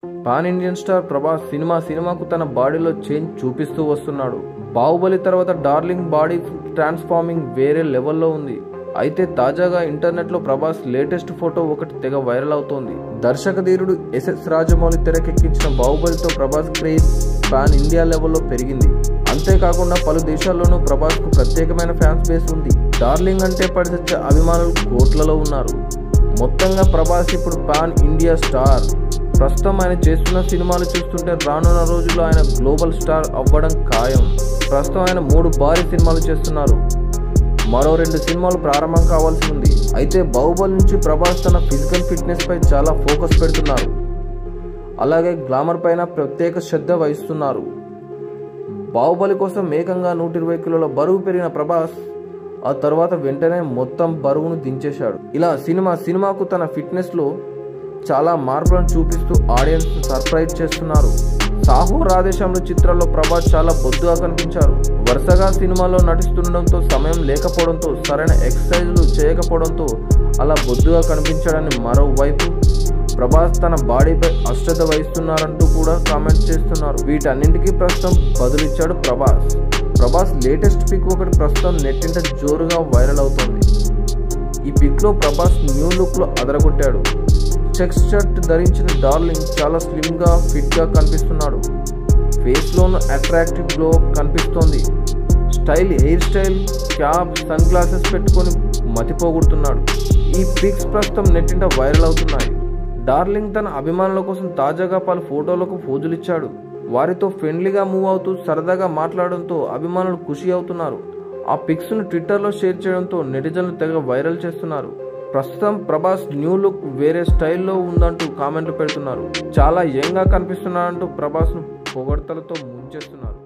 pan Indian star Prabhas సినిమా సినిమాకు తన బాడీలో చేంజ్ చూపిస్తూ వస్తున్నాడు బాహుబలి తర్వాత డార్లింగ్ బాడీ ట్రాన్స్ఫార్మింగ్ వేరే లెవెల్లో ఉంది అయితే తాజాగా ఇంటర్నెట్లో ప్రభాస్ లేటెస్ట్ ఫోటో ఒకటి తెగ వైరల్ అవుతోంది దర్శక ధీరుడు ఎస్ఎస్ రాజమౌళి తెరకెక్కించిన బాహుబలితో ప్రభాస్ క్రేజ్ పాన్ ఇండియా లెవెల్లో పెరిగింది అంతేకాకుండా పలు దేశాల్లోనూ ప్రభాస్ కు ప్రత్యేకమైన ఫ్యాన్స్ బేస్ ఉంది డార్లింగ్ అంటే పడిచచ్చే అభిమానులు కోట్లలో ఉన్నారు మొత్తంగా ప్రభాస్ ఇప్పుడు పాన్ ఇండియా స్టార్ ప్రస్తుతం ఆయన చేస్తున్న సినిమాలు చూస్తుంటే రానున్న రోజుల్లో ఆయన గ్లోబల్ స్టార్ అవ్వడం ఖాయం ప్రస్తుతం ఆయన మూడు భారీ సినిమాలు చేస్తున్నారు మరో రెండు సినిమాలు ప్రారంభం కావాల్సి ఉంది అయితే బాహుబలి నుంచి ప్రభాస్ తన ఫిజికల్ ఫిట్నెస్ పై చాలా ఫోకస్ పెడుతున్నారు అలాగే గ్లామర్ పైన ప్రత్యేక శ్రద్ధ వహిస్తున్నారు బాహుబలి కోసం ఏకంగా నూట ఇరవై కిలోల బరువు పెరిగిన ప్రభాస్ ఆ తర్వాత వెంటనే మొత్తం బరువును దించేశాడు ఇలా సినిమా సినిమాకు తన ఫిట్నెస్ లో చాలా మార్పులను చూపిస్తూ ఆడియన్స్ సర్ప్రైజ్ చేస్తున్నారు సాహో రాధేశ్యాములు చిత్రాల్లో ప్రభాస్ చాలా బొద్దుగా కనిపించారు వరుసగా సినిమాలో నటిస్తుండడంతో సమయం లేకపోవడంతో సరైన ఎక్సర్సైజ్లు చేయకపోవడంతో అలా బొద్దుగా కనిపించాడని మరోవైపు ప్రభాస్ తన బాడీపై అశ్రద్ధ వహిస్తున్నారంటూ కూడా కామెంట్ చేస్తున్నారు వీటన్నింటికీ ప్రస్తుతం బదులిచ్చాడు ప్రభాస్ ప్రభాస్ లేటెస్ట్ పిక్ ఒకటి ప్రస్తుతం నెట్టింట జోరుగా వైరల్ అవుతోంది ఈ పిక్ లో ప్రభాస్ న్యూ లుక్ లో అదరగొట్టాడు చెక్స్ షర్ట్ ధరించిన డార్లింగ్ చాలా స్లిమ్ గా ఫిట్ గా కనిపిస్తున్నాడు ఫేస్ లోను అట్రాక్టివ్ గ్లో కనిపిస్తోంది style hair style cap sunglasses పెట్టుకొని మతిపోగొడుతున్నాడు ఈ పిక్స్ ప్రస్తుతం నెట్టింట వైరల్ అవుతున్నాయి డార్లింగ్ తన అభిమానుల కోసం తాజాగా పలు ఫోటోలకు పోజులిచ్చాడు వారితో ఫ్రెండ్లీగా మూవ్ అవుతూ సరదాగా మాట్లాడడంతో అభిమానులు ఖుషి అవుతున్నారు ఆ పిక్స్ ను ట్విట్టర్లో షేర్ చేయడంతో నెటిజన్లు తెగ వైరల్ చేస్తున్నారు ప్రస్తుతం ప్రభాస్ న్యూ లుక్ వేరే స్టైల్లో ఉందంటూ కామెంట్లు పెడుతున్నారు చాలా యంగ్ గా కనిపిస్తున్నాడంటూ ప్రభాస్ ను పొగడ్తలతో ముంచేస్తున్నారు